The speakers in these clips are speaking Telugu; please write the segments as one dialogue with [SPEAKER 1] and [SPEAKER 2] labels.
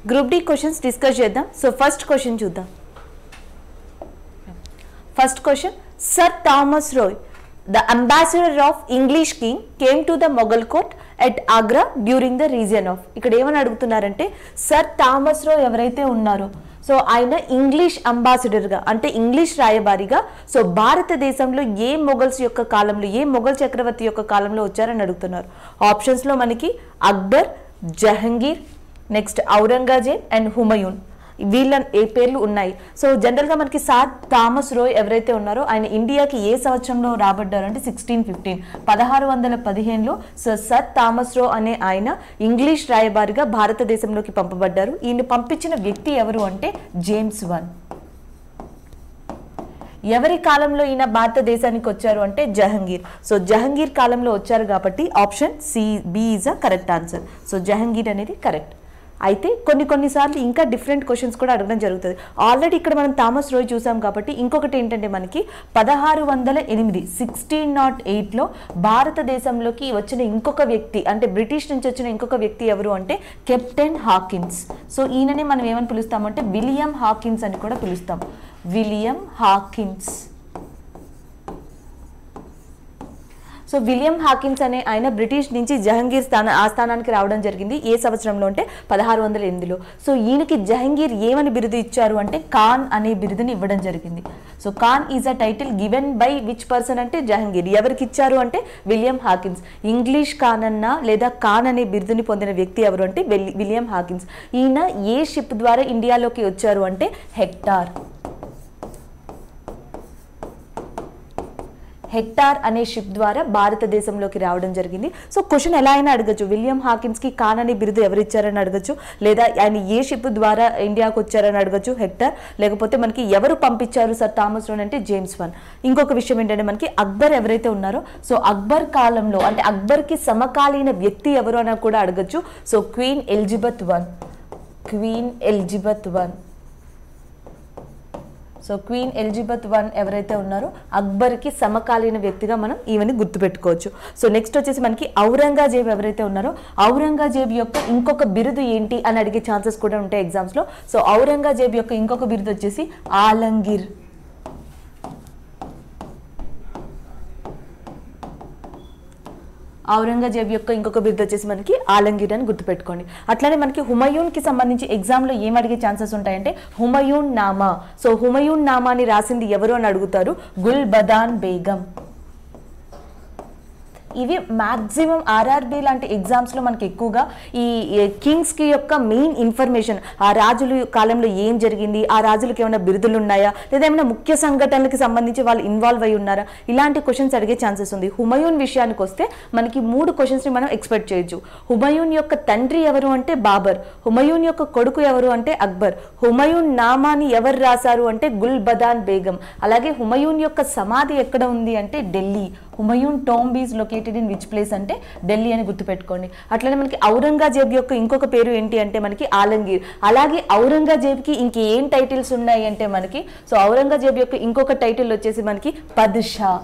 [SPEAKER 1] గ్రూప్ డి క్వశ్చన్స్ డిస్కస్ చేద్దాం సో ఫస్ట్ క్వశ్చన్ చూద్దాం first question sir Thomas Roe the ambassador of English king came to the Mughal court at Agra during the region of ఇక్కడ ఏమని అడుగుతున్నారంటే సర్ థామస్ రో ఎవరైతే ఉన్నారో సో ఆయన ఇంగ్లీష్ అంబాసిడర్గా అంటే ఇంగ్లీష్ రాయబారిగా సో భారతదేశంలో ఏ మొఘల్స్ యొక్క కాలంలో ఏ మొఘల్ చక్రవర్తి యొక్క కాలంలో వచ్చారని అడుగుతున్నారు ఆప్షన్స్లో మనకి అక్బర్ జహంగీర్ నెక్స్ట్ ఔరంగజేబ్ అండ్ హుమయూన్ వీళ్ళ ఏ పేర్లు ఉన్నాయి సో జనరల్గా మనకి సాత్ థామస్ రోయ్ ఎవరైతే ఉన్నారో ఆయన ఇండియాకి ఏ సంవత్సరంలో రాబడ్డారు అంటే సిక్స్టీన్ ఫిఫ్టీన్ పదహారు వందల పదిహేనులో సో సర్ థామస్ రో అనే ఆయన ఇంగ్లీష్ రాయబారిగా భారతదేశంలోకి పంపబడ్డారు ఈయన పంపించిన వ్యక్తి ఎవరు అంటే జేమ్స్ వన్ ఎవరి కాలంలో ఈయన భారతదేశానికి వచ్చారు అంటే జహంగీర్ సో జహంగీర్ కాలంలో వచ్చారు కాబట్టి option C B is a correct answer so Jahangir అనేది కరెక్ట్ అయితే కొన్ని కొన్నిసార్లు ఇంకా డిఫరెంట్ క్వశ్చన్స్ కూడా అడగడం జరుగుతుంది ఆల్రెడీ ఇక్కడ మనం థామస్ రోయ్ చూసాం కాబట్టి ఇంకొకటి ఏంటంటే మనకి పదహారు వందల ఎనిమిది సిక్స్టీన్ నాట్ ఎయిట్లో భారతదేశంలోకి వచ్చిన ఇంకొక వ్యక్తి అంటే బ్రిటిష్ నుంచి వచ్చిన ఇంకొక వ్యక్తి ఎవరు అంటే కెప్టెన్ హాకిన్స్ సో ఈయననే మనం ఏమని పిలుస్తామంటే విలియం హాకిన్స్ అని కూడా పిలుస్తాం William Hawkins so William Hawkins అనే ఆయన బ్రిటిష్ నుంచి జహంగీర్ స్థాన ఆస్థానానికి రావడం జరిగింది ఏ సంవత్సరంలో అంటే పదహారు వందల ఎనిమిదిలో సో ఈయనకి జహంగీర్ ఏమని బిరుదు ఇచ్చారు అంటే ఖాన్ అనే బిరుదుని ఇవ్వడం జరిగింది so Khan is a title given by which person అంటే జహంగీర్ ఎవరికి ఇచ్చారు అంటే విలియం హాకిన్స్ ఇంగ్లీష్ ఖాన్ అన్న లేదా ఖాన్ అనే బిరుదుని పొందిన వ్యక్తి ఎవరు అంటే విల్- విలియం హాకిన్స్ ఈయన ఏ షిప్ ద్వారా ఇండియాలోకి వచ్చారు అంటే హెక్టార్ హెక్టార్ అనే షిప్ ద్వారా భారతదేశంలోకి రావడం జరిగింది సో క్వశ్చన్ ఎలా అయినా అడగచ్చు విలియం హాకిన్స్ కి ఖాన్ అనే బిరుదు ఎవరు ఇచ్చారని అడగచ్చు లేదా ఆయన ఏ షిప్ ద్వారా ఇండియాకు వచ్చారని అడగచ్చు హెక్టార్ లేకపోతే మనకి ఎవరు పంపించారు సార్ థామస్ రోన్ అంటే జేమ్స్ వన్ ఇంకొక విషయం ఏంటంటే మనకి అక్బర్ ఎవరైతే ఉన్నారో సో అక్బర్ కాలంలో అంటే అక్బర్కి సమకాలీన వ్యక్తి ఎవరు అని కూడా అడగచ్చు so Queen Elizabeth one Queen Elizabeth one so Queen Elizabeth one ఎవరైతే ఉన్నారో అక్బర్కి సమకాలీన వ్యక్తిగా మనం ఈవెని గుర్తుపెట్టుకోవచ్చు సో నెక్స్ట్ వచ్చేసి మనకి ఔరంగజేబ్ ఎవరైతే ఉన్నారో ఔరంగజేబ్ యొక్క ఇంకొక బిరుదు ఏంటి అని అడిగే ఛాన్సెస్ కూడా ఉంటాయి ఎగ్జామ్స్లో సో ఔరంగజేబ్ యొక్క ఇంకొక బిరుదు వచ్చేసి ఆలంగిర్ ఔరంగజేబ్ యొక్క ఇంకొక బిరుదు వచ్చేసి మనకి ఆలంగీర్ అని గుర్తుపెట్టుకోండి అట్లానే మనకి హుమయూన్కి సంబంధించి ఎగ్జామ్లో ఏం అడిగే ఛాన్సెస్ ఉంటాయంటే హుమయూన్ నామా సో హుమయూన్ నామాని రాసింది ఎవరు అని అడుగుతారు గుల్ బదాన్ బేగం ఇవి మాక్సిమం ఆర్ఆర్బి లాంటి ఎగ్జామ్స్లో మనకి ఎక్కువగా ఈ కింగ్స్కి యొక్క మెయిన్ ఇన్ఫర్మేషన్ ఆ రాజుల కాలంలో ఏం జరిగింది ఆ రాజులకు ఏమైనా బిరుదులు ఉన్నాయా లేదా ఏమైనా ముఖ్య సంఘటనలకు సంబంధించి వాళ్ళు ఇన్వాల్వ్ అయి ఉన్నారా ఇలాంటి క్వశ్చన్స్ అడిగే ఛాన్సెస్ ఉంది హుమయూన్ విషయానికి వస్తే మనకి మూడు క్వశ్చన్స్ని మనం ఎక్స్పెక్ట్ చేయొచ్చు హుమయూన్ యొక్క తండ్రి ఎవరు అంటే బాబర్ హుమయూన్ యొక్క కొడుకు ఎవరు అంటే అక్బర్ హుమయూన్ నామాని ఎవరు రాశారు అంటే గుల్ బదాన్ బేగం అలాగే హుమయూన్ యొక్క సమాధి ఎక్కడ ఉంది అంటే Delhi Humayun tomb is located in which place అంటే ఢిల్లీ అని గుర్తుపెట్టుకోండి అట్లనే మనకి ఔరంగజేబ్ యొక్క ఇంకొక పేరు ఏంటి అంటే మనకి ఆలంగీర్ అలాగే ఔరంగజేబ్కి ఇంకేం టైటిల్స్ ఉన్నాయి అంటే మనకి సో ఔరంగజేబ్ యొక్క ఇంకొక టైటిల్ వచ్చేసి మనకి పద్షా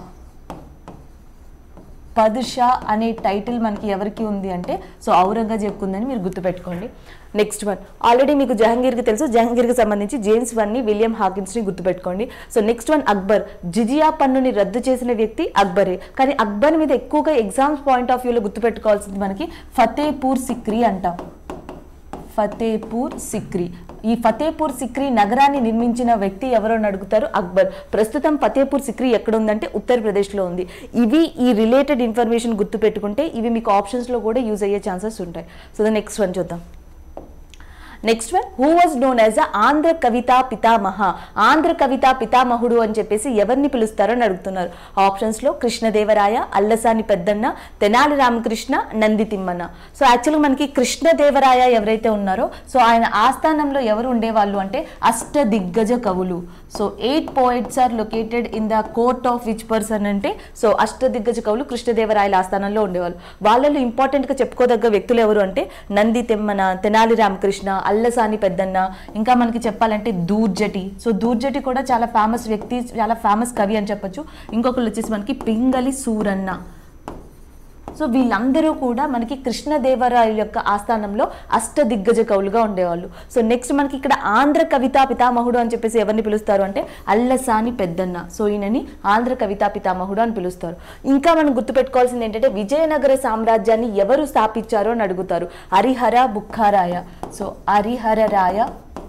[SPEAKER 1] పద్షా అనే టైటిల్ మనకి ఎవరికి ఉంది అంటే సో ఔరంగజేబ్కి ఉందని మీరు గుర్తుపెట్టుకోండి నెక్స్ట్ వన్ ఆల్రెడీ మీకు జహంగీర్కి తెలుసు జహంగీర్కి సంబంధించి జేమ్స్ వన్ని విలియం హాకిన్స్ని గుర్తుపెట్టుకోండి so next one Akbar jizya పన్నుని రద్దు చేసిన వ్యక్తి అక్బరే కానీ అక్బర్ మీద ఎక్కువగా ఎగ్జామ్స్ పాయింట్ ఆఫ్ వ్యూలో గుర్తుపెట్టుకోవాల్సింది మనకి ఫతేపూర్ సిక్రీ అంటాం ఫతేపూర్ సిక్రీ ఈ ఫతేపూర్ సిక్రీ నగరాన్ని నిర్మించిన వ్యక్తి ఎవరో అని అడుగుతారు అక్బర్ ప్రస్తుతం ఫతేపూర్ సిక్రీ ఎక్కడ ఉందంటే ఉత్తరప్రదేశ్లో ఉంది ఇవి ఈ రిలేటెడ్ ఇన్ఫర్మేషన్ గుర్తుపెట్టుకుంటే ఇవి మీకు ఆప్షన్స్లో కూడా యూజ్ అయ్యే ఛాన్సెస్ ఉంటాయి సో ద నెక్స్ట్ వన్ చూద్దాం next one who was known as a Andhra కవితా పితామహ ఆంధ్ర కవితా పితామహుడు అని చెప్పేసి ఎవరిని పిలుస్తారో అని అడుగుతున్నారు ఆప్షన్స్లో కృష్ణదేవరాయ అల్లసాని పెద్దన్న తెనాలి రామకృష్ణ నంది తిమ్మన్న సో యాక్చువల్గా మనకి కృష్ణదేవరాయ ఎవరైతే ఉన్నారో సో ఆయన ఆస్థానంలో ఎవరు ఉండేవాళ్ళు అంటే అష్ట దిగ్గజ కవులు so eight poets are located in the court of which person అంటే సో అష్ట దిగ్గజ కవులు కృష్ణదేవరాయల ఆస్థానంలో ఉండేవాళ్ళు వాళ్ళలో ఇంపార్టెంట్గా చెప్పుకోదగ్గ వ్యక్తులు ఎవరు అంటే నంది తెమ్మన తెనాలి రామకృష్ణ అల్లసాని పెద్దన్న ఇంకా మనకి చెప్పాలంటే దూర్జటి సో దూర్జటి కూడా చాలా ఫేమస్ వ్యక్తి చాలా ఫేమస్ కవి అని చెప్పొచ్చు ఇంకొకళ్ళు వచ్చేసి మనకి పింగళి సూరన్న సో వీళ్ళందరూ కూడా మనకి కృష్ణదేవరాయల యొక్క ఆస్థానంలో అష్ట దిగ్గజ కవులుగా ఉండేవాళ్ళు సో నెక్స్ట్ మనకి ఇక్కడ ఆంధ్ర కవితా పితామహుడు అని చెప్పేసి ఎవరిని పిలుస్తారు అంటే అల్లసాని పెద్దన్న సో ఈయనని ఆంధ్ర కవితా పితామహుడు అని పిలుస్తారు ఇంకా మనం గుర్తుపెట్టుకోవాల్సింది ఏంటంటే విజయనగర సామ్రాజ్యాన్ని ఎవరు స్థాపించారో అని అడుగుతారు హరిహర బుక్కారాయ సో హరిహర రాయ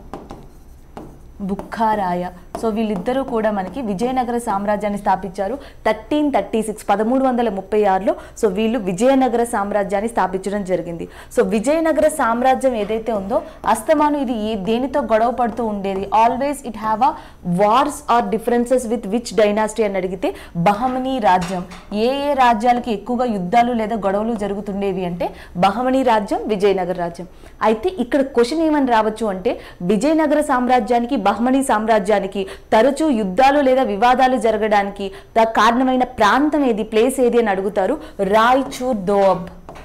[SPEAKER 1] బుక్కారాయ సో వీళ్ళిద్దరూ కూడా మనకి విజయనగర సామ్రాజ్యాన్ని స్థాపించారు థర్టీన్ థర్టీ సిక్స్ పదమూడు వందల ముప్పై ఆరులో సో వీళ్ళు విజయనగర సామ్రాజ్యాన్ని స్థాపించడం జరిగింది సో విజయనగర సామ్రాజ్యం ఏదైతే ఉందో అస్తమాను ఇది ఏ దేనితో గొడవ పడుతూ ఉండేది always it have a wars are differences with which dynasty అని అడిగితే బహమనీ రాజ్యం ఏ ఏ రాజ్యాలకి ఎక్కువగా యుద్ధాలు లేదా గొడవలు జరుగుతుండేవి అంటే బహమనీ రాజ్యం విజయనగర రాజ్యం అయితే ఇక్కడ క్వశ్చన్ ఏమని రావచ్చు అంటే విజయనగర సామ్రాజ్యానికి బహమనీ సామ్రాజ్యానికి తరచూ యుద్ధాలు లేదా వివాదాలు జరగడానికి ద కారణమైన ప్రాంతం ఏది ప్లేస్ ఏది అని అడుగుతారు రాయ్చూర్ దోఅబ్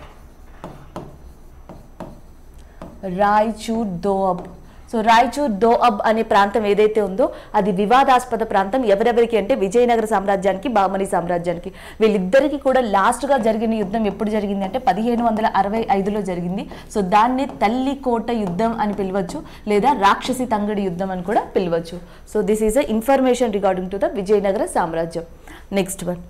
[SPEAKER 1] రాయ్చూర్ దోఅబ్ సో రాయ్చూర్ దోఅబ్ అనే ప్రాంతం ఏదైతే ఉందో అది వివాదాస్పద ప్రాంతం ఎవరెవరికి అంటే విజయనగర సామ్రాజ్యానికి బామని సామ్రాజ్యానికి వీళ్ళిద్దరికీ కూడా లాస్ట్గా జరిగిన యుద్ధం ఎప్పుడు జరిగింది అంటే పదిహేను వందల అరవై ఐదులో జరిగింది సో దాన్ని తల్లి కోట యుద్ధం అని పిలవచ్చు లేదా రాక్షసి తంగడి యుద్ధం అని కూడా పిలవచ్చు so this is a information regarding to the Vijayanagara సామ్రాజ్యం next one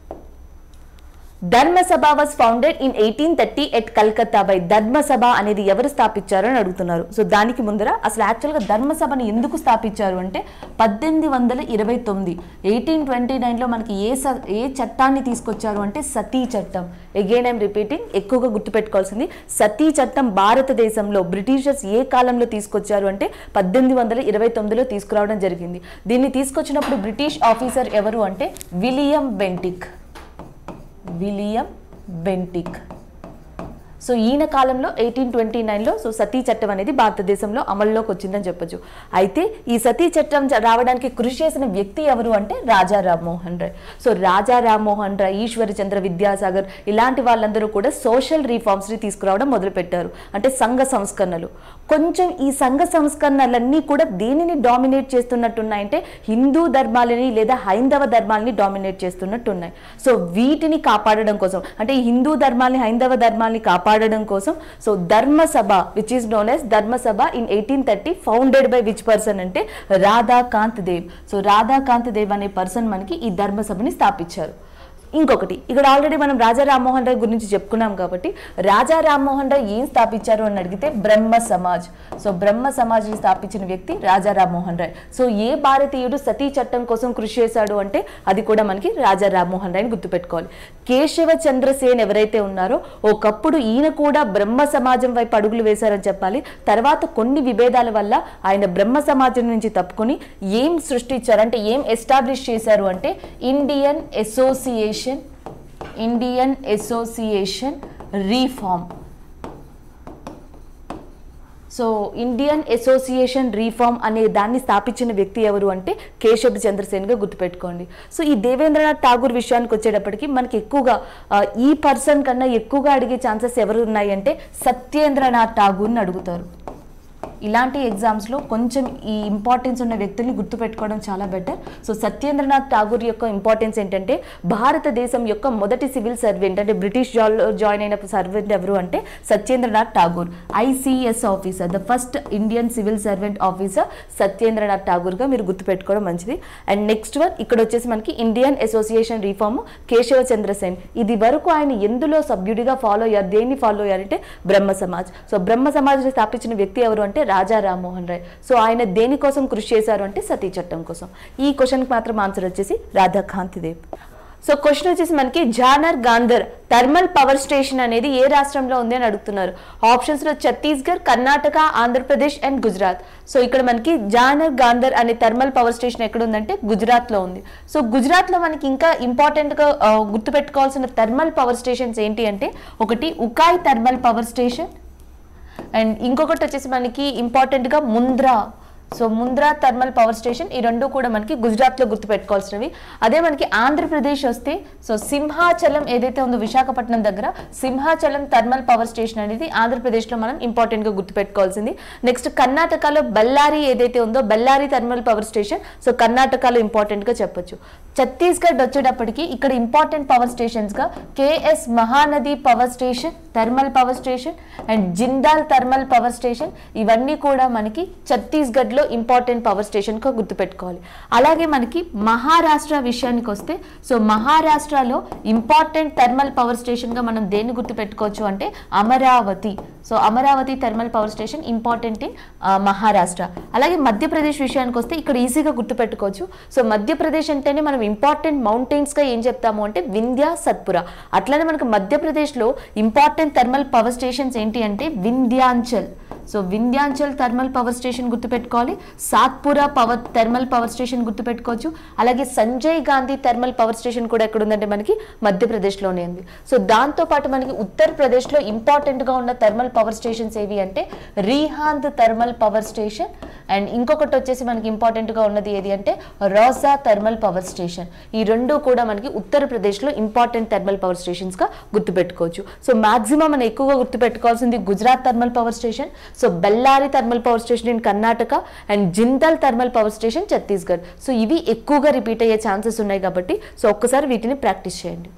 [SPEAKER 1] Dharmasabha was founded in eighteen thirty at Calcutta by Dharmasabha అనేది ఎవరు స్థాపించారు అని అడుగుతున్నారు సో దానికి ముందర అసలు యాక్చువల్గా ధర్మసభని ఎందుకు స్థాపించారు అంటే పద్దెనిమిది వందల ఇరవై తొమ్మిది ఎయిటీన్ ట్వంటీ నైన్లో మనకి ఏ స ఏ చట్టాన్ని తీసుకొచ్చారు అంటే సతీ చట్టం అగైన్ ఐమ్ రిపీటింగ్ ఎక్కువగా గుర్తుపెట్టుకోవాల్సింది సతీ చట్టం భారతదేశంలో బ్రిటిషర్స్ ఏ కాలంలో తీసుకొచ్చారు అంటే పద్దెనిమిది వందల ఇరవై తొమ్మిదిలో తీసుకురావడం జరిగింది దీన్ని తీసుకొచ్చినప్పుడు బ్రిటిష్ ఆఫీసర్ ఎవరు అంటే William Bentinck William Bentinck so ఈయన కాలంలో ఎయిటీన్ ట్వంటీ నైన్లో సో సతీ చట్టం అనేది భారతదేశంలో అమల్లోకి వచ్చిందని చెప్పొచ్చు అయితే ఈ సతీ చట్టం చ- రావడానికి కృషి చేసిన వ్యక్తి ఎవరు అంటే రాజా రామ్మోహన్ రాయ్ సో రాజా రామ్మోహన్ రాయ్ ఈశ్వరి చంద్ర విద్యాసాగర్ ఇలాంటి వాళ్ళందరూ కూడా సోషల్ రిఫార్మ్స్ని తీసుకురావడం మొదలుపెట్టారు అంటే సంఘ సంస్కరణలు కొంచెం ఈ సంఘ సంస్కరణలన్నీ కూడా దేనిని డామినేట్ చేస్తున్నట్టున్నాయంటే హిందూ ధర్మాలని లేదా హైందవ ధర్మాలని డామినేట్ చేస్తున్నట్టున్నాయి సో వీటిని కాపాడడం కోసం అంటే ఈ హిందూ ధర్మాన్ని హైందవ ధర్మాన్ని కాపాడడం కోసం so Dharmasabha which is known as Dharmasabha in eighteen thirty founded by which person అంటే రాధాకాంత్ దేవ్ సో రాధాకాంత్ దేవ్ అనే పర్సన్ మనకి ఈ ధర్మసభని స్థాపించారు ఇంకొకటి ఇక్కడ ఆల్రెడీ మనం రాజా రామ్మోహన్ రాయ్ గురించి చెప్పుకున్నాం కాబట్టి రాజా రామ్మోహన్ రాయ్ ఏం స్థాపించారు అని అడిగితే బ్రహ్మ సమాజ్ సో బ్రహ్మ సమాజ్ని స్థాపించిన వ్యక్తి రాజా రామ్మోహన్ రాయ్ సో ఏ భారతీయుడు సతీ చట్టం కోసం కృషి చేశాడు అంటే అది కూడా మనకి రాజా రామ్మోహన్ రాయ్ని గుర్తుపెట్టుకోవాలి కేశవ చంద్రసేన్ ఎవరైతే ఉన్నారో ఒకప్పుడు ఈయన కూడా బ్రహ్మ సమాజం వైపు అడుగులు వేశారని చెప్పాలి తర్వాత కొన్ని విభేదాల వల్ల ఆయన బ్రహ్మ సమాజం నుంచి తప్పుకొని ఏం సృష్టించారు అంటే ఏం ఎస్టాబ్లిష్ చేశారు అంటే Indian association Indian association reform so Indian association reform అనే దాన్ని స్థాపించిన వ్యక్తి ఎవరు అంటే కేశబ్ చంద్రసేన్గా గుర్తుపెట్టుకోండి సో ఈ దేవేంద్రనాథ్ ఠాగూర్ విషయానికి వచ్చేటప్పటికి మనకి ఎక్కువగా ఆ, ఈ పర్సన్ కన్నా ఎక్కువగా అడిగే ఛాన్సెస్ ఎవరు ఉన్నాయి అంటే సత్యేంద్రనాథ్ ఠాగూర్ని అడుగుతారు ఇలాంటి ఎగ్జామ్స్లో కొంచెం ఈ ఇంపార్టెన్స్ ఉన్న వ్యక్తుల్ని గుర్తుపెట్టుకోవడం చాలా బెటర్ సో సత్యేంద్రనాథ్ ఠాగూర్ యొక్క ఇంపార్టెన్స్ ఏంటంటే భారతదేశం యొక్క మొదటి సివిల్ సర్వెంట్ అంటే బ్రిటిష్ జాలో జాయిన్ అయిన సర్వెంట్ ఎవరు అంటే Satyendranath Tagore ICS officer the first Indian civil servant officer Satyendranath ఠాగూర్గా మీరు గుర్తుపెట్టుకోవడం మంచిది అండ్ నెక్స్ట్ వన్ ఇక్కడ వచ్చేసి మనకి Indian association reform Keshav Chandra Sen ఇది వరకు ఆయన ఎందులో సభ్యుడిగా ఫాలో అయ్యారు దేన్ని ఫాలో అయ్యారంటే బ్రహ్మ సమాజ్ సో బ్రహ్మ సమాజ్ని స్థాపించిన వ్యక్తి ఎవరు అంటే రాజా రామ్మోహన్ రాయ్ సో ఆయన దేనికోసం కృషి చేశారు అంటే సతీ చట్టం కోసం ఈ క్వశ్చన్కి మాత్రం ఆన్సర్ వచ్చేసి రాధాకాంత్ దేవ్ సో క్వశ్చన్ వచ్చేసి మనకి జానర్ గాంధర్ థర్మల్ పవర్ స్టేషన్ అనేది ఏ రాష్ట్రంలో ఉంది అని అడుగుతున్నారు ఆప్షన్స్ లో ఛత్తీస్గఢ్ కర్ణాటక ఆంధ్రప్రదేశ్ అండ్ గుజరాత్ సో ఇక్కడ మనకి జానర్ గాంధర్ అనే థర్మల్ పవర్ స్టేషన్ ఎక్కడ ఉందంటే గుజరాత్ లో ఉంది సో గుజరాత్ లో మనకి ఇంకా ఇంపార్టెంట్ గా ఆ, గుర్తుపెట్టుకోవాల్సిన థర్మల్ పవర్ స్టేషన్స్ ఏంటి అంటే ఒకటి Ukai thermal power station and ఇంకొకటి వచ్చేసి మనకి ఇంపార్టెంట్గా Mundra so Mundra thermal power station ఈ రెండు కూడా మనకి గుజరాత్లో గుర్తుపెట్టుకోవాల్సినవి అదే మనకి ఆంధ్రప్రదేశ్ వస్తే సో సింహాచలం ఏదైతే ఉందో విశాఖపట్నం దగ్గర సింహాచలం థర్మల్ పవర్ స్టేషన్ అనేది ఆంధ్రప్రదేశ్లో మనం ఇంపార్టెంట్గా గుర్తుపెట్టుకోవాల్సింది నెక్స్ట్ కర్ణాటకలో బళ్ళారి ఏదైతే ఉందో Bellary thermal power station so కర్ణాటకలో ఇంపార్టెంట్గా చెప్పొచ్చు ఛత్తీస్గఢ్ వచ్చేటప్పటికి ఇక్కడ ఇంపార్టెంట్ పవర్ స్టేషన్స్గా K S Mahanadi power station thermal power station and Jindal thermal power station ఇవన్నీ కూడా మనకి ఛత్తీస్గఢ్లో ఇంపార్టెంట్ పవర్ స్టేషన్గా గుర్తుపెట్టుకోవాలి అలాగే మనకి మహారాష్ట్ర విషయానికి వస్తే సో మహారాష్ట్రలో ఇంపార్టెంట్ థర్మల్ పవర్ స్టేషన్గా మనం దేన్ని గుర్తుపెట్టుకోవచ్చు అంటే Amravati so Amravati thermal power station important in Maharashtra అలాగే మధ్యప్రదేశ్ విషయానికి వస్తే ఇక్కడ ఈజీగా గుర్తుపెట్టుకోవచ్చు సో మధ్యప్రదేశ్ అంటేనే మనం ఇంపార్టెంట్ మౌంటైన్స్గా ఏం చెప్తాము అంటే వింధ్య సత్పుర అట్లనే మనకు మధ్యప్రదేశ్లో ఇంపార్టెంట్ థర్మల్ పవర్ స్టేషన్స్ ఏంటి అంటే Vindhyachal so Vindhyachal thermal power station గుర్తుపెట్టుకోవాలి Satpura power thermal power station గుర్తుపెట్టుకోవచ్చు అలాగే Sanjay Gandhi thermal power station కూడా ఎక్కడ ఉందంటే మనకి మధ్యప్రదేశ్లోనే ఉంది సో దాంతోపాటు మనకి ఉత్తరప్రదేశ్లో ఇంపార్టెంట్గా ఉన్న థర్మల్ పవర్ స్టేషన్స్ ఏవి అంటే Rihand thermal power station and ఇంకొకటి వచ్చేసి మనకి ఇంపార్టెంట్గా ఉన్నది ఏది అంటే రోసా థర్మల్ పవర్ స్టేషన్ ఈ రెండు కూడా మనకి ఉత్తరప్రదేశ్లో ఇంపార్టెంట్ థర్మల్ పవర్ స్టేషన్స్గా గుర్తుపెట్టుకోవచ్చు సో మాక్సిమం మనం ఎక్కువగా గుర్తుపెట్టుకోవాల్సింది Gujarat thermal power station so Bellary thermal power station in Karnataka and Jindal thermal power station Chhattisgarh so ఇవి ఎక్కువగా రిపీట్ అయ్యే ఛాన్సెస్ ఉన్నాయి కాబట్టి సో ఒక్కసారి వీటిని ప్రాక్టీస్ చేయండి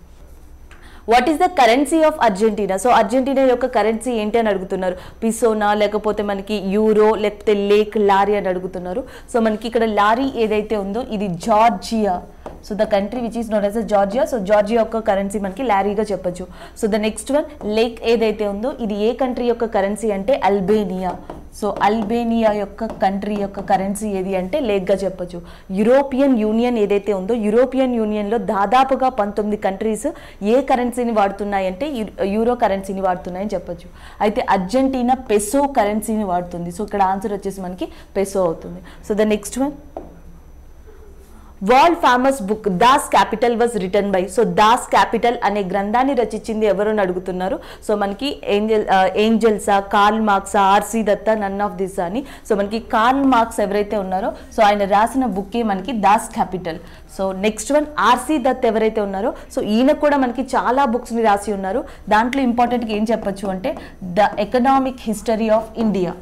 [SPEAKER 1] what is the currency of Argentina so Argentina యొక్క కరెన్సీ ఏంటి అని అడుగుతున్నారు పిసోనా లేకపోతే మనకి యూరో లేకపోతే లేక్ లారీ అని అడుగుతున్నారు సో మనకి ఇక్కడ లారీ ఏదైతే ఉందో ఇది Georgia so the country which is known as a Georgia so Georgia యొక్క కరెన్సీ మనకి లారీగా చెప్పొచ్చు so the next one lek ఏదైతే ఉందో ఇది ఏ కంట్రీ యొక్క కరెన్సీ అంటే అల్బేనియా సో అల్బేనియా యొక్క కంట్రీ యొక్క కరెన్సీ ఏది అంటే లేక్గా చెప్పొచ్చు యూరోపియన్ యూనియన్ ఏదైతే ఉందో యూరోపియన్ యూనియన్లో దాదాపుగా పంతొమ్మిది కంట్రీస్ ఏ కరెన్సీని వాడుతున్నాయంటే యు- యూరో కరెన్సీని వాడుతున్నాయని చెప్పొచ్చు అయితే అర్జెంటీనా పెసో కరెన్సీని వాడుతుంది సో ఇక్కడ ఆన్సర్ వచ్చేసి మనకి పెసో అవుతుంది so the next one world famous book Das capital was return by so Das capital అనే గ్రంథాన్ని రచించింది ఎవరు అని అడుగుతున్నారు సో మనకి ఏంజల్ ఏంజల్సా కార్ల్ మార్క్సా RC Datta none of this అని సో మనకి కార్ల్ మార్క్స్ ఎవరైతే ఉన్నారో సో ఆయన రాసిన బుక్కే మనకి Das capital so next one RC Dutt ఎవరైతే ఉన్నారో సో ఈయన కూడా మనకి చాలా బుక్స్ని రాసి ఉన్నారు దాంట్లో ఇంపార్టెంట్గా ఏం చెప్పొచ్చు అంటే the economic history of India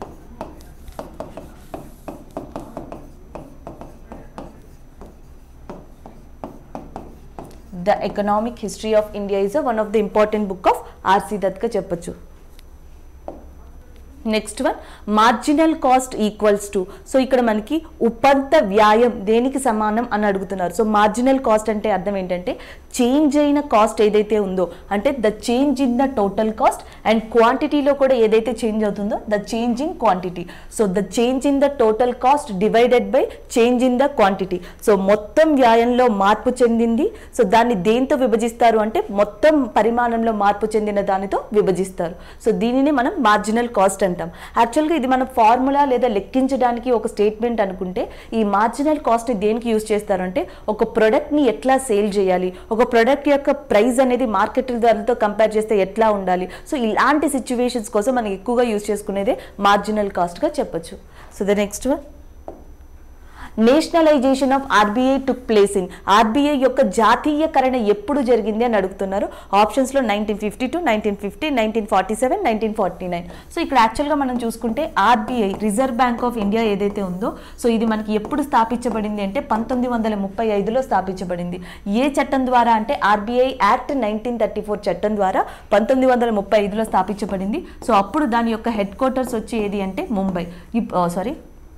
[SPEAKER 1] the economic history of India is one of the important book of R C దత్గా చెప్పొచ్చు next one marginal cost equals to so ఇక్కడ మనకి ఉపంత వ్యాయం దేనికి సమానం అని అడుగుతున్నారు సో మార్జినల్ కాస్ట్ అంటే అర్థం ఏంటంటే చేంజ్ అయిన కాస్ట్ ఏదైతే ఉందో అంటే the change in the total cost and క్వాంటిటీలో కూడా ఏదైతే చేంజ్ అవుతుందో the change in quantity so the change in the total cost divided by change in the quantity so మొత్తం వ్యాయంలో మార్పు చెందింది సో దాన్ని దేంతో విభజిస్తారు అంటే మొత్తం పరిమాణంలో మార్పు చెందిన దానితో విభజిస్తారు సో దీనిని మనం మార్జినల్ కాస్ట్ అంటాం యాక్చువల్గా ఇది మన ఫార్ములా లేదా లెక్కించడానికి ఒక స్టేట్మెంట్ అనుకుంటే ఈ మార్జినల్ కాస్ట్ దేనికి యూజ్ చేస్తారంటే ఒక ప్రోడక్ట్ని ఎట్లా సేల్ చేయాలి ఒక ప్రోడక్ట్ యొక్క ప్రైస్ అనేది మార్కెట్ ధరలతో కంపేర్ చేస్తే ఎట్లా ఉండాలి సో ఇలాంటి సిచ్యువేషన్స్ కోసం మనం ఎక్కువగా యూజ్ చేసుకునేదే మార్జినల్ కాస్ట్గా చెప్పొచ్చు so the next one nationalisation of RBI took place in RBI యొక్క జాతీయకరణ ఎప్పుడు జరిగింది అని అడుగుతున్నారు ఆప్షన్స్లో nineteen fifty two nineteen fifty nineteen forty seven nineteen forty nine so ఇక్కడ యాక్చువల్గా మనం చూసుకుంటే RBI reserve bank of India ఏదైతే ఉందో సో ఇది మనకి ఎప్పుడు స్థాపించబడింది అంటే పంతొమ్మిది వందల ముప్పై ఐదులో స్థాపించబడింది ఏ చట్టం ద్వారా అంటే RBI act nineteen thirty four చట్టం ద్వారా పంతొమ్మిది వందల ముప్పై ఐదులో స్థాపించబడింది సో అప్పుడు దాని యొక్క హెడ్ క్వార్టర్స్ వచ్చి ఏది అంటే ముంబై సారీ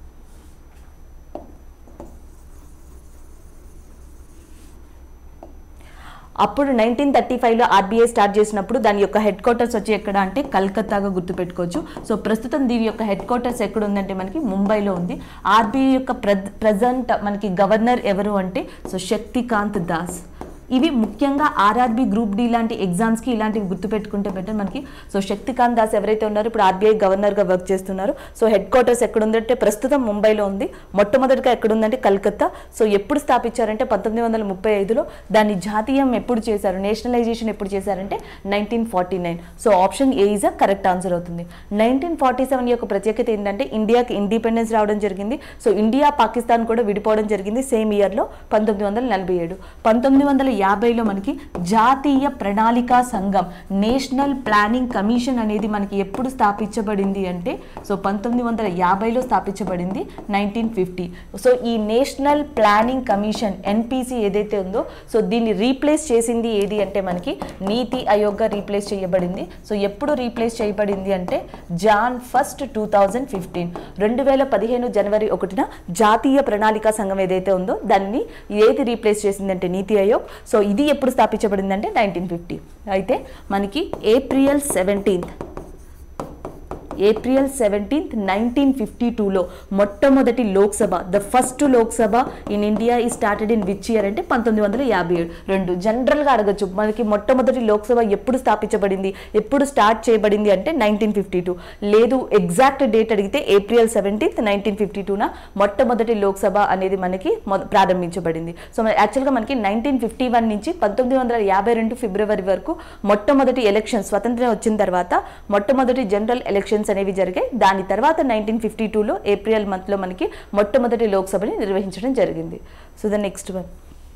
[SPEAKER 1] అప్పుడు నైన్టీన్ థర్టీ ఫైవ్లో ఆర్బీఐ స్టార్ట్ చేసినప్పుడు దాని యొక్క హెడ్ క్వార్టర్స్ వచ్చి ఎక్కడ అంటే కల్కత్తాగా గుర్తుపెట్టుకోవచ్చు సో ప్రస్తుతం దీని యొక్క హెడ్ క్వార్టర్స్ ఎక్కడ ఉందంటే మనకి ముంబైలో ఉంది ఆర్బీఐ యొక్క ప్ర ప్రజెంట్ మనకి గవర్నర్ ఎవరు అంటే సో శక్తికాంత్ దాస్ ఇవి ముఖ్యంగా ఆర్ఆర్బి గ్రూప్ డి లాంటి ఎగ్జామ్స్కి ఇలాంటివి గుర్తుపెట్టుకుంటే బెటర్ మనకి సో శక్తికాంత్ దాస్ ఎవరైతే ఉన్నారో ఇప్పుడు ఆర్బీఐ గవర్నర్గా వర్క్ చేస్తున్నారు సో హెడ్ క్వార్టర్స్ ఎక్కడ ఉందంటే ప్రస్తుతం ముంబైలో ఉంది మొట్టమొదటిగా ఎక్కడ ఉందంటే కలకత్తా సో ఎప్పుడు స్థాపించారంటే పంతొమ్మిది వందల ముప్పై ఐదులో దాన్ని జాతీయం ఎప్పుడు చేశారు నేషనలైజేషన్ ఎప్పుడు చేశారంటే nineteen forty nine so option A is a correct answer అవుతుంది నైన్టీన్ ఫార్టీ సెవెన్ యొక్క ప్రత్యేకత ఏంటంటే ఇండియాకి ఇండిపెండెన్స్ రావడం జరిగింది సో ఇండియా పాకిస్తాన్ కూడా విడిపోవడం జరిగింది సేమ్ ఇయర్లో పంతొమ్మిది వందల నలభై ఏడు పంతొమ్మిది వందల యాభైలో మనకి జాతీయ ప్రణాళికా సంఘం నేషనల్ ప్లానింగ్ కమిషన్ అనేది మనకి ఎప్పుడు స్థాపించబడింది అంటే సో పంతొమ్మిది వందల యాభైలో స్థాపించబడింది నైన్టీన్ ఫిఫ్టీ సో ఈ నేషనల్ ప్లానింగ్ కమిషన్ ఎన్పిసి ఏదైతే ఉందో సో దీన్ని రీప్లేస్ చేసింది ఏది అంటే మనకి నీతి ఆయోగ్గా రీప్లేస్ చేయబడింది సో ఎప్పుడు రీప్లేస్ చేయబడింది అంటే Jan first two thousand fifteen రెండు వేల పదిహేను జనవరి ఒకటిన జాతీయ ప్రణాళికా సంఘం ఏదైతే ఉందో దాన్ని ఏది రీప్లేస్ చేసిందంటే నీతి ఆయోగ్ సో ఇది ఎప్పుడు స్థాపించబడిందంటే నైన్టీన్ ఫిఫ్టీ అయితే మనకి April seventeenth April seventeenth nineteen fifty టూలో మొట్టమొదటి Lok Sabha the first Lok Sabha in India ఈ స్టార్టెడ్ ఇన్ విచ్ ఇయర్ అంటే పంతొమ్మిది వందల యాభై ఏడు రెండు జనరల్గా అడగచ్చు మనకి మొట్టమొదటి లోక్సభ ఎప్పుడు స్థాపించబడింది ఎప్పుడు స్టార్ట్ చేయబడింది అంటే నైన్టీన్ ఫిఫ్టీ టూ లేదు ఎగ్జాక్ట్ డేట్ అడిగితే ఏప్రిల్ సెవెంటీన్త్ నైన్టీన్ ఫిఫ్టీ టూన మొట్టమొదటి లోక్సభ అనేది మనకి మొద- ప్రారంభించబడింది సో యాక్చువల్గా మనకి నైన్టీన్ ఫిఫ్టీ వన్ నుంచి పంతొమ్మిది వందల యాభై రెండు ఫిబ్రవరి వరకు మొట్టమొదటి ఎలక్షన్ స్వతంత్రం వచ్చిన తర్వాత మొట్టమొదటి జనరల్ ఎలక్షన్స్ అనేవి జరిగాయి దాని తర్వాత నైన్టీన్ ఫిఫ్టీ టూలో ఏప్రిల్ మంత్లో మనకి మొట్టమొదటి లోక్సభని నిర్వహించడం జరిగింది so the next one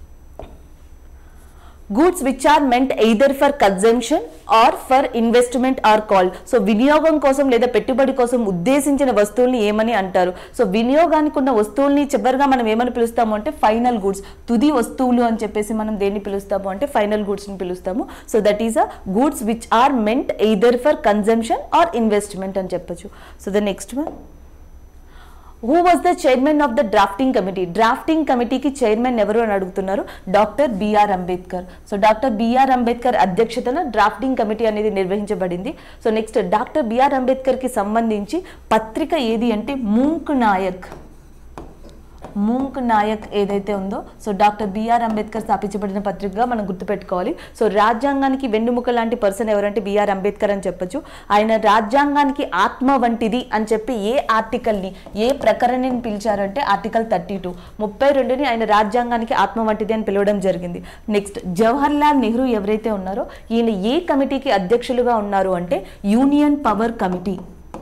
[SPEAKER 1] goods which are meant either for consumption or for investment are called so వినియోగం కోసం లేదా పెట్టుబడి కోసం ఉద్దేశించిన వస్తువుల్ని ఏమని అంటారు సో వినియోగానికి ఉన్న వస్తువుల్ని చివరిగా మనం ఏమని పిలుస్తాము అంటే ఫైనల్ గుడ్స్ తుది వస్తువులు అని చెప్పేసి మనం దేన్ని పిలుస్తాము అంటే ఫైనల్ గుడ్స్ని పిలుస్తాము so that is a goods which are meant either for consumption or investment అని చెప్పొచ్చు so the next one who was the chairman of the drafting committee drafting కమిటీకి చైర్మన్ ఎవరు అని అడుగుతున్నారు doctor B R Ambedkar so doctor B R Ambedkar అధ్యక్షతన డ్రాఫ్టింగ్ కమిటీ అనేది నిర్వహించబడింది సో నెక్స్ట్ డాక్టర్ బిఆర్ అంబేద్కర్కి సంబంధించి పత్రిక ఏది అంటే మూంక్ నాయక్ మూంక్ నాయక్ ఏదైతే ఉందో సో డాక్టర్ బిఆర్ అంబేద్కర్ స్థాపించబడిన పత్రికగా మనం గుర్తుపెట్టుకోవాలి సో రాజ్యాంగానికి వెన్నుముక లాంటి పర్సన్ ఎవరంటే బిఆర్ అంబేద్కర్ అని చెప్పొచ్చు ఆయన రాజ్యాంగానికి ఆత్మ వంటిది అని చెప్పి ఏ ఆర్టికల్ని ఏ ప్రకరణని పిలిచారంటే ఆర్టికల్ థర్టీ టూ ముప్పై రెండుని ఆయన రాజ్యాంగానికి ఆత్మ వంటిది అని పిలవడం జరిగింది నెక్స్ట్ జవహర్ లాల్ నెహ్రూ ఎవరైతే ఉన్నారో ఈయన ఏ కమిటీకి అధ్యక్షులుగా ఉన్నారు అంటే union power committee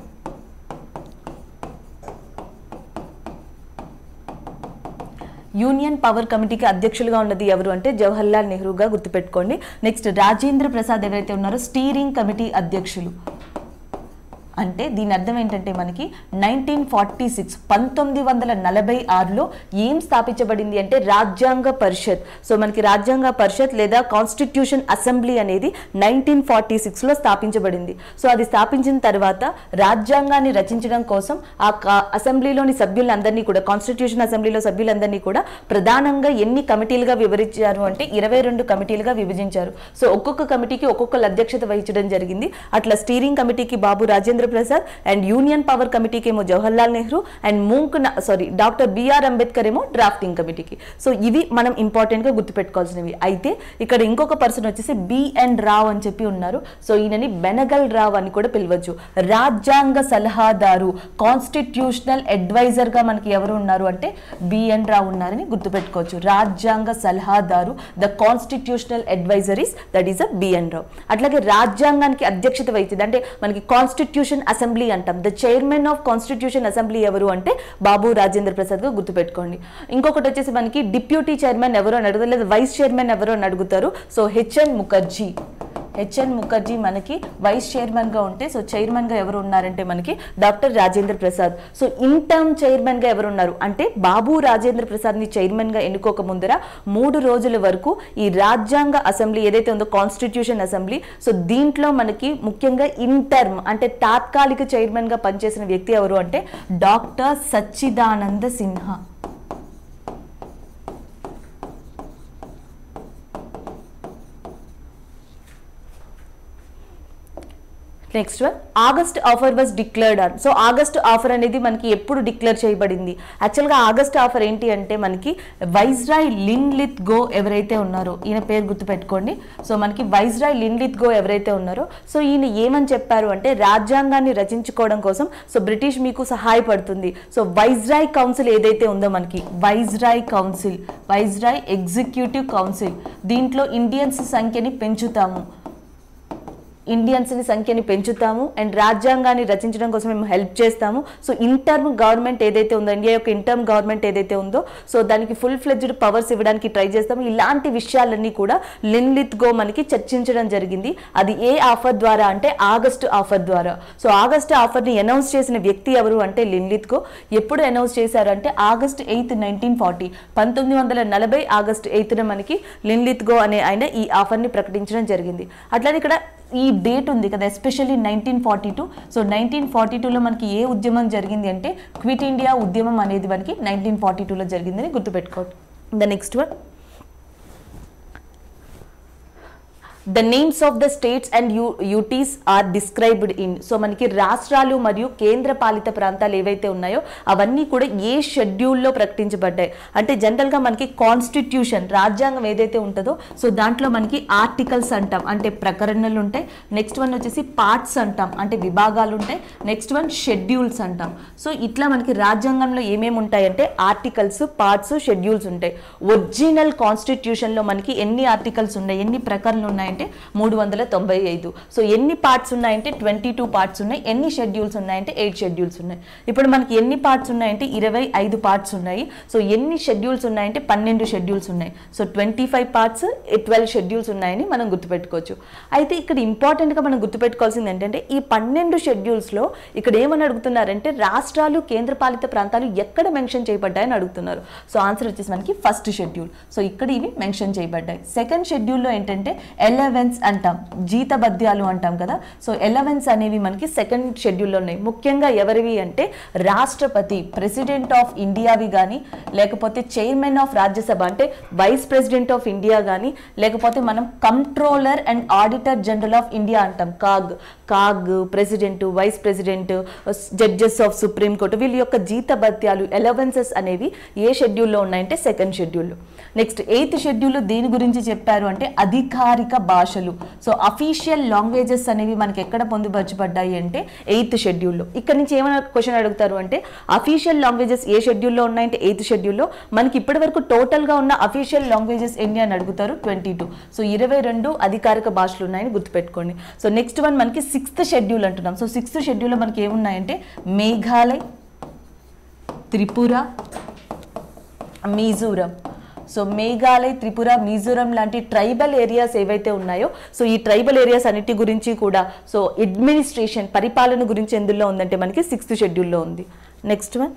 [SPEAKER 1] union power కమిటీకి అధ్యక్షులుగా ఉన్నది ఎవరు అంటే జవహర్లాల్ నెహ్రూగా గుర్తుపెట్టుకోండి నెక్స్ట్ రాజేంద్ర ప్రసాద్ ఎవరైతే ఉన్నారో స్టీరింగ్ కమిటీ అధ్యక్షులు అంటే దీని అర్థం ఏంటంటే మనకి నైన్టీన్ ఫార్టీ సిక్స్ పంతొమ్మిది వందల నలభై ఆరులో ఏం స్థాపించబడింది అంటే రాజ్యాంగ పరిషత్ సో మనకి రాజ్యాంగ పరిషత్ లేదా కాన్స్టిట్యూషన్ అసెంబ్లీ అనేది నైన్టీన్ ఫార్టీ సిక్స్లో స్థాపించబడింది సో అది స్థాపించిన తర్వాత రాజ్యాంగాన్ని రచించడం కోసం ఆ కా- అసెంబ్లీలోని సభ్యులందరినీ కూడా కాన్స్టిట్యూషన్ అసెంబ్లీలో సభ్యులందరినీ కూడా ప్రధానంగా ఎన్ని కమిటీలుగా వివరించారు అంటే ఇరవై రెండు కమిటీలుగా విభజించారు సో ఒక్కొక్క కమిటీకి ఒక్కొక్కరు అధ్యక్షత వహించడం జరిగింది అట్లా స్టీరింగ్ కమిటీకి Babu Rajendra Prasad and union power కమిటీకి ఏమో జవహర్లాల్ నెహ్రూ అండ్ మూంక్ సారీ డాక్టర్ బిఆర్ అంబేద్కర్ ఏమో డ్రాఫ్టింగ్ కమిటీకి సో ఇవి మనం ఇంపార్టెంట్ గా గుర్తుపెట్టుకోవాల్సినవి అయితే ఇక్కడ ఇంకొక పర్సన్ వచ్చేసి బిఎన్ రావ్ అని చెప్పి ఉన్నారు సో ఈయనని బెనగల్ రావ్ అని కూడా పిలవచ్చు రాజ్యాంగ సలహాదారు కాన్స్టిట్యూషనల్ అడ్వైజర్ గా మనకి ఎవరు ఉన్నారు అంటే బిఎన్ రావ్ ఉన్నారని గుర్తుపెట్టుకోవచ్చు రాజ్యాంగ సలహాదారు the constitutional advisor is that is a B N Rau అట్లాగే రాజ్యాంగానికి అధ్యక్షత వహించింది అంటే మనకి కాన్స్టిట్యూషన్ అసెంబ్లీ అంటాం the chairman of constitution assembly ఎవరు అంటే బాబు రాజేంద్ర ప్రసాద్ గా గుర్తుపెట్టుకోండి ఇంకొకటి వచ్చేసి మనకి డిప్యూటీ చైర్మన్ ఎవరు అని అడుగుతారు లేదా వైస్ చైర్మన్ ఎవరు అని అడుగుతారు so H N Mukherjee H N Mukherjee మనకి వైస్ చైర్మన్ గా ఉంటే సో చైర్మన్ గా ఎవరు ఉన్నారంటే మనకి doctor Rajendra Prasad so interim chairman గా ఎవరు ఉన్నారు అంటే బాబు రాజేంద్ర ప్రసాద్ ని చైర్మన్ గా ఎన్నుకోక ముందర మూడు రోజుల వరకు ఈ రాజ్యాంగ అసెంబ్లీ ఏదైతే ఉందో కాన్స్టిట్యూషన్ అసెంబ్లీ సో దీంట్లో మనకి ముఖ్యంగా ఇన్ టర్మ్ అంటే తాత్కాలిక చైర్మన్ గా పనిచేసిన వ్యక్తి ఎవరు అంటే doctor Sachchidananda Sinha next one August offer was declared on so August offer అనేది మనకి ఎప్పుడు డిక్లేర్ చేయబడింది యాక్చువల్గా ఆగస్ట్ ఆఫర్ ఏంటి అంటే మనకి వైజ్రాయ్ లిన్లిత్ గో ఎవరైతే ఉన్నారో ఈయన పేరు గుర్తుపెట్టుకోండి సో మనకి వైజ్రాయ్ లిన్లిత్ గో ఎవరైతే ఉన్నారో సో ఈయన ఏమని చెప్పారు అంటే రాజ్యాంగాన్ని రచించుకోవడం కోసం సో బ్రిటిష్ మీకు సహాయపడుతుంది సో వైజ్రాయ్ కౌన్సిల్ ఏదైతే ఉందో మనకి viceroy council viceroy executive council దీంట్లో ఇండియన్స్ సంఖ్యని పెంచుతాము ఇండియన్స్ని సంఖ్యని పెంచుతాము అండ్ రాజ్యాంగాన్ని రచించడం కోసం మేము హెల్ప్ చేస్తాము సో ఇంటర్మ్ గవర్నమెంట్ ఏదైతే ఉందో ఇండియా యొక్క ఇంటర్మ్ గవర్నమెంట్ ఏదైతే ఉందో సో దానికి ఫుల్ ఫ్లెడ్జ్డ్ పవర్స్ ఇవ్వడానికి ట్రై చేస్తాము ఇలాంటి విషయాలన్నీ కూడా లిన్లిత్ గో మనకి చర్చించడం జరిగింది అది ఏ ఆఫర్ ద్వారా అంటే ఆగస్ట్ ఆఫర్ ద్వారా సో ఆగస్ట్ ఆఫర్ని అనౌన్స్ చేసిన వ్యక్తి ఎవరు అంటే లిన్లిత్ గో ఎప్పుడు అనౌన్స్ చేశారంటే ఆగస్ట్ ఎయిత్ నైన్టీన్ ఫార్టీ పంతొమ్మిది వందల నలభై ఆగస్ట్ ఎయిత్న మనకి లిన్లిత్ గో అనే ఆయన ఈ ఆఫర్ని ప్రకటించడం జరిగింది అట్లానే ఇక్కడ ఈ డేట్ ఉంది కదా especially nineteen forty two so nineteen forty టూలో మనకి ఏ ఉద్యమం జరిగింది అంటే క్విట్ ఇండియా ఉద్యమం అనేది మనకి నైన్టీన్ ఫార్టీ టూలో జరిగిందని గుర్తుపెట్టుకోండి the next one the names of the states and U UTs are described in so మనకి రాష్ట్రాలు మరియు కేంద్ర పాలిత ప్రాంతాలు ఏవైతే ఉన్నాయో అవన్నీ కూడా ఏ షెడ్యూల్లో ప్రకటించబడ్డాయి అంటే జనరల్గా మనకి కాన్స్టిట్యూషన్ రాజ్యాంగం ఏదైతే ఉంటుందో సో దాంట్లో మనకి ఆర్టికల్స్ అంటాం అంటే ప్రకరణలు ఉంటాయి నెక్స్ట్ వన్ వచ్చేసి పార్ట్స్ అంటాం అంటే విభాగాలు ఉంటాయి నెక్స్ట్ వన్ షెడ్యూల్స్ అంటాం సో ఇట్లా మనకి రాజ్యాంగంలో ఏమేమి ఉంటాయంటే ఆర్టికల్స్ పార్ట్స్ షెడ్యూల్స్ ఉంటాయి ఒరిజినల్ కాన్స్టిట్యూషన్లో మనకి ఎన్ని ఆర్టికల్స్ ఉన్నాయి ఎన్ని ప్రకరణలు ఉన్నాయంటే మూడు వందల తొంభై ఐదు సో ఎన్ని పార్ట్స్ ఉన్నాయంటే ట్వంటీ టూ పార్ట్స్ ఉన్నాయి ఎన్ని షెడ్యూల్స్ ఉన్నాయంటే ఎయిట్ షెడ్యూల్స్ ఉన్నాయి ఇప్పుడు మనకి ఎన్ని పార్ట్స్ ఉన్నాయంటే ఇరవై ఐదు పార్ట్స్ ఉన్నాయి సో ఎన్ని షెడ్యూల్స్ ఉన్నాయంటే పన్నెండు షెడ్యూల్స్ ఉన్నాయి so twenty five parts twelve schedules ఉన్నాయని మనం గుర్తుపెట్టుకోవచ్చు అయితే ఇక్కడ ఇంపార్టెంట్గా మనం గుర్తుపెట్టుకోవాల్సింది ఏంటంటే ఈ పన్నెండు షెడ్యూల్స్లో ఇక్కడ ఏమని అడుగుతున్నారంటే రాష్ట్రాలు కేంద్రపాలిత ప్రాంతాలు ఎక్కడ మెన్షన్ చేయబడ్డాయని అడుగుతున్నారు సో ఆన్సర్ వచ్చేసి మనకి ఫస్ట్ షెడ్యూల్ సో ఇక్కడ ఇవి మెన్షన్ చేయబడ్డాయి సెకండ్ షెడ్యూల్లో ఏంటంటే ఎలవెన్స్ అంటాం జీతభత్యాలు అంటాం కదా సో ఎలవెన్స్ అనేవి మనకి సెకండ్ షెడ్యూల్లో ఉన్నాయి ముఖ్యంగా ఎవరివి అంటే రాష్ట్రపతి ప్రెసిడెంట్ ఆఫ్ ఇండియావి కానీ లేకపోతే చైర్మన్ ఆఫ్ రాజ్యసభ అంటే వైస్ ప్రెసిడెంట్ ఆఫ్ ఇండియా కానీ లేకపోతే మనం controller and auditor general of India అంటాం CAG CAG president vice president judges of supreme court వీళ్ళ యొక్క జీతభత్యాలు ఎలవెన్సెస్ అనేవి ఏ షెడ్యూల్లో ఉన్నాయంటే సెకండ్ షెడ్యూల్లో నెక్స్ట్ ఎయిత్ షెడ్యూల్ దేని గురించి చెప్పారు అంటే అధికారిక భాషలు సో అఫీషియల్ లాంగ్వేజెస్ అనేవి మనకి ఎక్కడ పొందుపరచబడ్డాయి అంటే ఎయిత్ షెడ్యూల్లో ఇక్కడ నుంచి ఏమైనా క్వశ్చన్ అడుగుతారు అంటే అఫీషియల్ లాంగ్వేజెస్ ఏ షెడ్యూల్లో ఉన్నాయంటే ఎయిత్ షెడ్యూల్లో మనకి ఇప్పటి వరకు టోటల్గా ఉన్న అఫీషియల్ లాంగ్వేజెస్ ఎన్ని అని అడుగుతారు ట్వంటీ టూ సో ఇరవై రెండు అధికారిక భాషలు ఉన్నాయని గుర్తుపెట్టుకోండి సో నెక్స్ట్ వన్ మనకి సిక్స్త్ షెడ్యూల్ అంటున్నాం సో సిక్స్త్ షెడ్యూల్లో మనకి ఏమున్నాయంటే మేఘాలయ్ త్రిపుర మిజోరం సో మేఘాలయ్ త్రిపుర మిజోరం లాంటి ట్రైబల్ ఏరియాస్ ఏవైతే ఉన్నాయో సో ఈ ట్రైబల్ ఏరియాస్ అన్నిటి గురించి కూడా సో అడ్మినిస్ట్రేషన్ పరిపాలన గురించి ఎందులో ఉందంటే మనకి సిక్స్త్ షెడ్యూల్లో ఉంది next one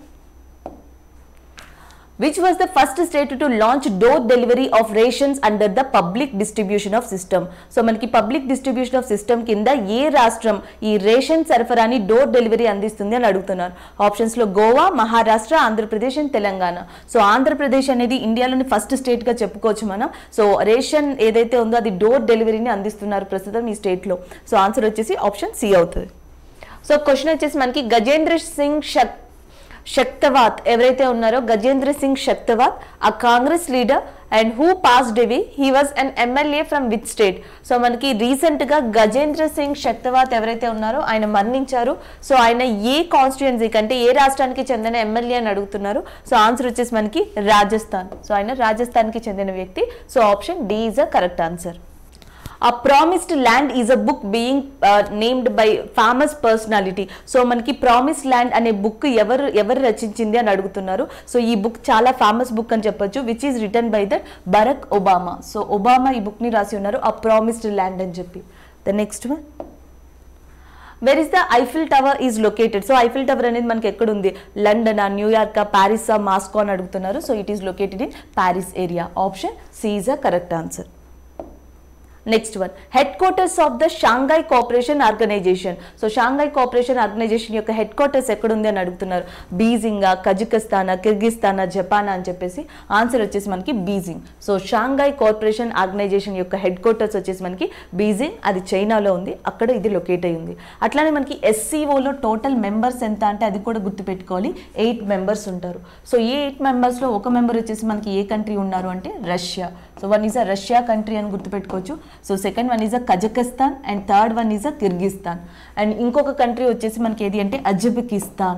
[SPEAKER 1] which was the first state to launch door delivery of rations under the public distribution of system so మనకి పబ్లిక్ డిస్ట్రిబ్యూషన్ ఆఫ్ సిస్టమ్ కింద ఏ రాష్ట్రం ఈ రేషన్ సరఫరాని డోర్ డెలివరీ అందిస్తుంది అని అడుగుతున్నారు ఆప్షన్స్ లో గోవా మహారాష్ట్ర ఆంధ్రప్రదేశ్ అండ్ తెలంగాణ సో ఆంధ్రప్రదేశ్ అనేది ఇండియాలోని ఫస్ట్ స్టేట్ గా చెప్పుకోవచ్చు మనం సో రేషన్ ఏదైతే ఉందో అది డోర్ డెలివరీని అందిస్తున్నారు ప్రస్తుతం ఈ స్టేట్ లో సో ఆన్సర్ వచ్చేసి ఆప్షన్ సి అవుతుంది సో క్వశ్చన్ వచ్చేసి మనకి గజేంద్ర సింగ్ షక్ శక్తవాత్ ఎవరైతే ఉన్నారో Gajendra Singh Shaktawat a Congress leader and who passed away he was an MLA from which state so మనకి రీసెంట్ గా గజేంద్ర సింగ్ శక్తవాత్ ఎవరైతే ఉన్నారో ఆయన మరణించారు సో ఆయన ఏ కాన్స్టిట్యుయెన్సీకి అంటే ఏ రాష్ట్రానికి చెందిన ఎమ్మెల్యే అని అడుగుతున్నారు సో ఆన్సర్ వచ్చేసి మనకి రాజస్థాన్ సో ఆయన రాజస్థాన్కి చెందిన వ్యక్తి so option D is a correct answer a promised land is a book being named by famous personality so మనకి ప్రామిస్ ల్యాండ్ అనే బుక్ ఎవరు ఎవరు రచించింది అని అడుగుతున్నారు సో ఈ బుక్ చాలా ఫేమస్ బుక్ అని చెప్పొచ్చు which is written by that Barack Obama so Obama ఈ బుక్ని రాసి ఉన్నారు ఆ ప్రామిస్డ్ ల్యాండ్ అని చెప్పి the next one where is the Eiffel tower is located so Eiffel tower అనేది మనకి ఎక్కడ ఉంది లండన్ న్యూయార్క్ ప్యారిస్ మాస్కో అని అడుగుతున్నారు so it is located in Paris area option C is a correct answer next one headquarters of the Shanghai cooperation organisation so Shanghai cooperation organisation యొక్క హెడ్ క్వార్టర్స్ ఎక్కడుంది అని అడుగుతున్నారు బీజింగా కజకిస్తానా కిర్గిస్తానా జపానా అని చెప్పేసి ఆన్సర్ వచ్చేసి మనకి Beijing so Shanghai cooperation organisation యొక్క హెడ్ క్వార్టర్స్ వచ్చేసి మనకి బీజింగ్ అది చైనాలో ఉంది అక్కడ ఇది లొకేట్ అయి ఉంది అట్లానే మనకి ఎస్సీఓలో టోటల్ మెంబర్స్ ఎంత అంటే అది కూడా గుర్తుపెట్టుకోవాలి ఎయిట్ మెంబర్స్ ఉంటారు సో ఈ ఎయిట్ మెంబర్స్లో ఒక మెంబర్ వచ్చేసి మనకి ఏ కంట్రీ ఉన్నారు అంటే Russia so one is a Russia country అని గుర్తుపెట్టుకోవచ్చు so second one is a Kazakhstan and third one is a Kyrgyzstan and ఇంకొక కంట్రీ వచ్చేసి మనకి ఏది అంటే అజబికిస్తాన్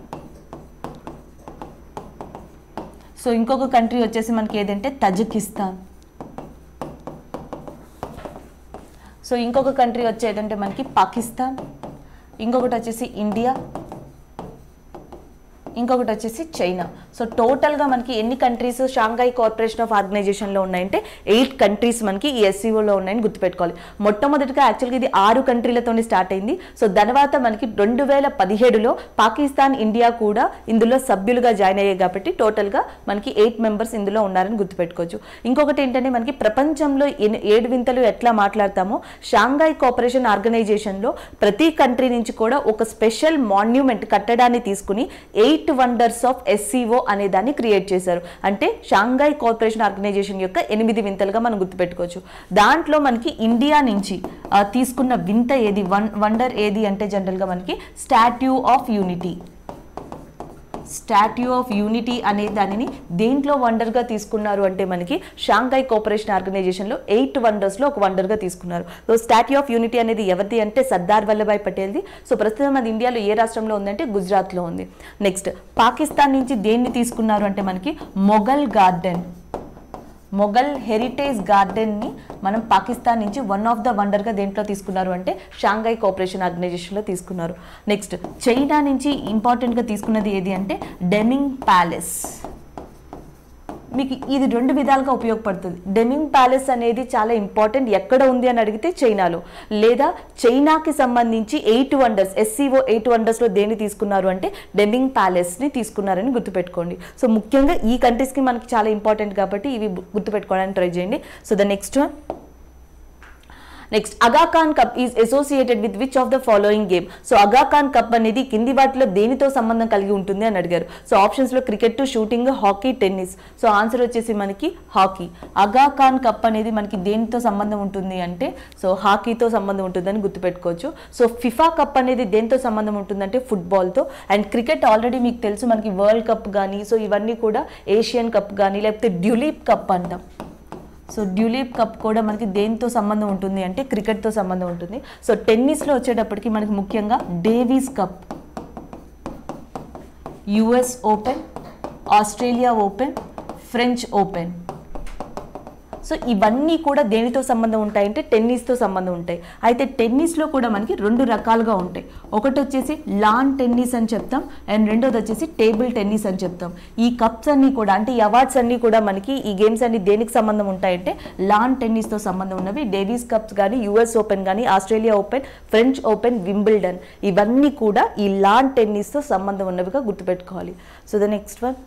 [SPEAKER 1] సో ఇంకొక కంట్రీ వచ్చేసి మనకి ఏదంటే తజకిస్తాన్ సో ఇంకొక కంట్రీ వచ్చేదంటే మనకి పాకిస్తాన్ ఇంకొకటి వచ్చేసి ఇండియా ఇంకొకటి వచ్చేసి చైనా సో టోటల్గా మనకి ఎన్ని కంట్రీస్ షాంఘై కార్పొరేషన్ ఆఫ్ ఆర్గనైజేషన్లో ఉన్నాయంటే ఎయిట్ కంట్రీస్ మనకి ఈ ఎస్సీఓలో ఉన్నాయని గుర్తుపెట్టుకోవాలి మొట్టమొదటిగా యాక్చువల్గా ఇది ఆరు కంట్రీలతోనే స్టార్ట్ అయింది సో తర్వాత మనకి రెండు వేల పదిహేడులో పాకిస్తాన్ ఇండియా కూడా ఇందులో సభ్యులుగా జాయిన్ అయ్యాయి కాబట్టి టోటల్గా మనకి ఎయిట్ మెంబర్స్ ఇందులో ఉన్నారని గుర్తుపెట్టుకోవచ్చు ఇంకొకటి ఏంటంటే మనకి ప్రపంచంలో ఎన్ని- ఏడు వింతలు ఎట్లా మాట్లాడతామో షాంఘై కోఆపరేషన్ ఆర్గనైజేషన్లో ప్రతి కంట్రీ నుంచి కూడా ఒక స్పెషల్ మాన్యుమెంట్ కట్టడాన్ని తీసుకుని ఎయిట్ వండర్స్ ఆఫ్ ఎస్సీఓ అనే దాన్ని క్రియేట్ చేశారు అంటే షాంఘై కోఆపరేషన్ ఆర్గనైజేషన్ యొక్క ఎనిమిది వింతలుగా మనం గుర్తుపెట్టుకోవచ్చు దాంట్లో మనకి ఇండియా నుంచి ఆ, తీసుకున్న వింత ఏది వన్ వండర్ ఏది అంటే జనరల్గా మనకి statue of unity statue of unity అనే దానిని దేంట్లో వండర్గా తీసుకున్నారు అంటే మనకి షాంఘై కోఆపరేషన్ ఆర్గనైజేషన్లో ఎయిట్ వండర్స్లో ఒక వండర్గా తీసుకున్నారు సో స్టాట్యూ ఆఫ్ యూనిటీ అనేది ఎవరిది అంటే సర్దార్ వల్లభాయ్ పటేల్ది సో ప్రస్తుతం అది ఇండియాలో ఏ రాష్ట్రంలో ఉందంటే గుజరాత్లో ఉంది నెక్స్ట్ పాకిస్తాన్ నుంచి దేన్ని తీసుకున్నారు అంటే మనకి మొఘల్ గార్డెన్ మొఘల్ హెరిటేజ్ గార్డెన్ని మనం పాకిస్తాన్ నుంచి వన్ ఆఫ్ ద వండర్గా దేంట్లో తీసుకున్నారు అంటే షాంఘై కోఆపరేషన్ ఆర్గనైజేషన్లో తీసుకున్నారు నెక్స్ట్ చైనా నుంచి ఇంపార్టెంట్గా తీసుకున్నది ఏది అంటే డెమింగ్ ప్యాలెస్ మీకు ఇది రెండు విధాలుగా ఉపయోగపడుతుంది డెమింగ్ ప్యాలెస్ అనేది చాలా ఇంపార్టెంట్ ఎక్కడ ఉంది అని అడిగితే చైనాలో లేదా చైనాకి సంబంధించి ఎయిట్ వండర్స్ ఎస్సీఓ ఎయిట్ వండర్స్లో దేన్ని తీసుకున్నారు అంటే డెమింగ్ ప్యాలెస్ని తీసుకున్నారని గుర్తుపెట్టుకోండి సో ముఖ్యంగా ఈ కంట్రీస్కి మనకి చాలా ఇంపార్టెంట్ కాబట్టి ఇవి గుర్తుపెట్టుకోవడానికి ట్రై చేయండి so the next one next Aga Khan cup is associated with which of the following game so Aga Khan cup అనేది కింది వాటిలో దేనితో సంబంధం కలిగి ఉంటుంది అని అడిగారు సో ఆప్షన్స్లో cricket shooting hockey tennis so answer వచ్చేసి మనకి హాకీ అగాఖాన్ కప్ అనేది మనకి దేనితో సంబంధం ఉంటుంది అంటే సో హాకీతో సంబంధం ఉంటుందని గుర్తుపెట్టుకోవచ్చు సో ఫిఫా కప్ అనేది దేనితో సంబంధం ఉంటుందంటే ఫుట్బాల్తో అండ్ క్రికెట్ ఆల్రెడీ మీకు తెలుసు మనకి వరల్డ్ కప్ కానీ సో ఇవన్నీ కూడా ఏషియన్ కప్ కానీ లేకపోతే డ్యూలీప్ కప్ అంటాం సో డ్యూలీప్ కప్ కూడా మనకి దేనితో సంబంధం ఉంటుంది అంటే క్రికెట్తో సంబంధం ఉంటుంది సో టెన్నిస్లో వచ్చేటప్పటికి మనకి ముఖ్యంగా Davis cup US open Australia open French open so ఇవన్నీ కూడా దేనితో సంబంధం ఉంటాయంటే టెన్నిస్తో సంబంధం ఉంటాయి అయితే టెన్నిస్లో కూడా మనకి రెండు రకాలుగా ఉంటాయి ఒకటి వచ్చేసి లాన్ టెన్నిస్ అని చెప్తాం అండ్ రెండోది వచ్చేసి టేబుల్ టెన్నిస్ అని చెప్తాం ఈ కప్స్ అన్నీ కూడా అంటే ఈ అవార్డ్స్ అన్నీ కూడా మనకి ఈ గేమ్స్ అన్ని దేనికి సంబంధం ఉంటాయంటే లాన్ టెన్నిస్తో సంబంధం ఉన్నవి డేవిస్ కప్స్ కానీ యుఎస్ ఓపెన్ కానీ Australia open French open Wimbledon ఇవన్నీ కూడా ఈ లాన్ టెన్నిస్తో సంబంధం ఉన్నవిగా గుర్తుపెట్టుకోవాలి so the next one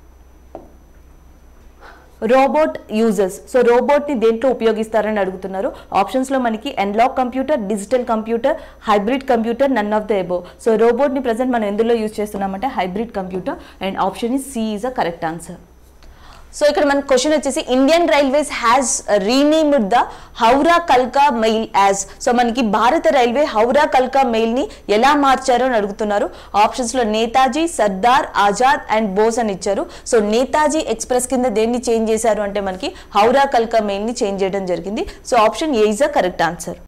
[SPEAKER 1] robot users so రోబోట్ని దేంట్లో ఉపయోగిస్తారని అడుగుతున్నారు ఆప్షన్స్లో మనకి analog computer digital computer hybrid computer none of the above so రోబోట్ని ప్రజెంట్ మనం ఎందులో యూజ్ చేస్తున్నామంటే hybrid computer and option is C is a correct answer so ఇక్కడ మన క్వశ్చన్ వచ్చేసి Indian railways has renamed the Howrah కల్కా మెయిల్ యాజ్ సో మనకి భారత రైల్వే హౌరా కల్కా మెయిల్ ని ఎలా మార్చారో అని అడుగుతున్నారు ఆప్షన్స్ లో నేతాజీ సర్దార్ ఆజాద్ అండ్ బోస్ అని ఇచ్చారు సో నేతాజీ ఎక్స్ప్రెస్ కింద దేన్ని చేంజ్ చేశారు అంటే మనకి హౌరా కల్కా మెయిల్ ని చేంజ్ చేయడం జరిగింది so option A is the correct answer